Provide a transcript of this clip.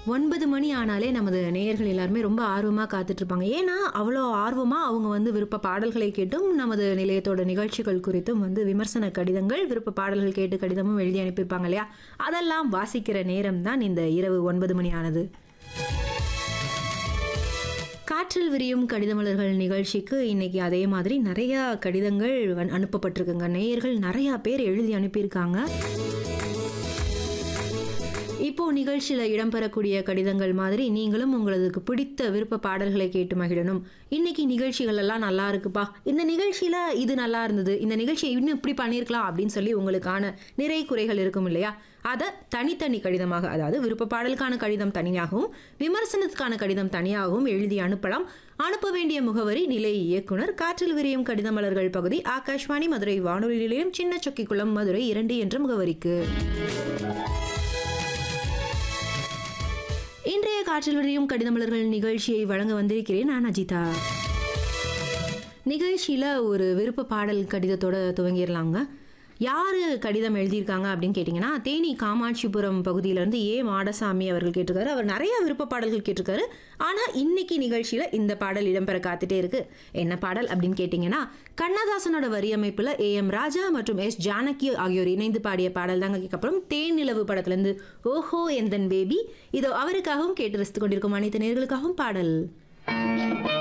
ஒன்பது மணி ஆனாலே நமது நேயர்கள் எல்லாருமே ரொம்ப ஆர்வமாக காத்துட்ருப்பாங்க ஏன்னா அவ்வளோ ஆர்வமாக அவங்க வந்து விருப்ப பாடல்களை கேட்டும் நமது நிலையத்தோட நிகழ்ச்சிகள் குறித்தும் வந்து விமர்சன கடிதங்கள் விருப்ப பாடல்கள் கேட்டு கடிதமும் எழுதி அனுப்பியிருப்பாங்க இல்லையா அதெல்லாம் வாசிக்கிற நேரம் தான் இந்த இரவு ஒன்பது மணி ஆனது காற்றில் விரியும் கடிதமலர்கள் நிகழ்ச்சிக்கு இன்னைக்கு அதே மாதிரி நிறையா கடிதங்கள் வந்- அனுப்பப்பட்டிருக்குங்க நேயர்கள் நிறையா பேர் எழுதி அனுப்பியிருக்காங்க இப்போ நிகழ்ச்சியில் இடம்பெறக்கூடிய கடிதங்கள் மாதிரி நீங்களும் உங்களுக்கு பிடித்த விருப்ப பாடல்களை கேட்டு மகிழணும் இன்னைக்கு நிகழ்ச்சிகள் எல்லாம் நல்லா இருக்குப்பா இந்த நிகழ்ச்சியில இது நல்லா இருந்தது இந்த நிகழ்ச்சியை இன்னும் இப்படி பண்ணியிருக்கலாம் அப்படின்னு சொல்லி உங்களுக்கான நிறை குறைகள் இருக்கும் இல்லையா அதை தனித்தனி கடிதமாக அதாவது விருப்ப பாடலுக்கான கடிதம் தனியாகவும் விமர்சனத்துக்கான கடிதம் தனியாகவும் எழுதி அனுப்பலாம் அனுப்ப வேண்டிய முகவரி நிலை இயக்குனர் காற்றில் விரியும் கடிதமலர்கள் பகுதி ஆகாஷ்வாணி மதுரை வானொலி நிலையம் சின்ன சொக்கிக்குளம் மதுரை இரண்டு என்ற முகவரிக்கு இன்றைய காற்றில் விரியும் கடிதமலர்கள் நிகழ்ச்சியை வழங்க வந்திருக்கிறேன் நான் அஜிதா நிகழ்ச்சியில் ஒரு விருப்ப பாடல் கடிதத்தோட துவங்கிடலாங்க யார் கடிதம் எழுதியிருக்காங்க அப்படின்னு கேட்டிங்கன்னா தேனி காமாட்சிபுரம் பகுதியிலேருந்து ஏ மாடசாமி அவர்கள் கேட்டிருக்காரு அவர் நிறைய விருப்ப பாடல்கள் கேட்டிருக்காரு ஆனால் இன்னைக்கு நிகழ்ச்சியில் இந்த பாடல் இடம்பெற காத்துட்டே இருக்கு என்ன பாடல் அப்படின்னு கேட்டிங்கன்னா கண்ணதாசனோட வரியமைப்பில் ஏ எம் ராஜா மற்றும் எஸ் ஜானகி ஆகியோர் இணைந்து பாடிய பாடல் தாங்க கேட்கப்படும் தேன் நிலவு படத்துலேருந்து ஓஹோ எந்தன் பேபி இதோ அவருக்காகவும் கேட்டு ரசித்துக் கொண்டிருக்கும் அனைத்து நேர்களுக்காகவும் பாடல்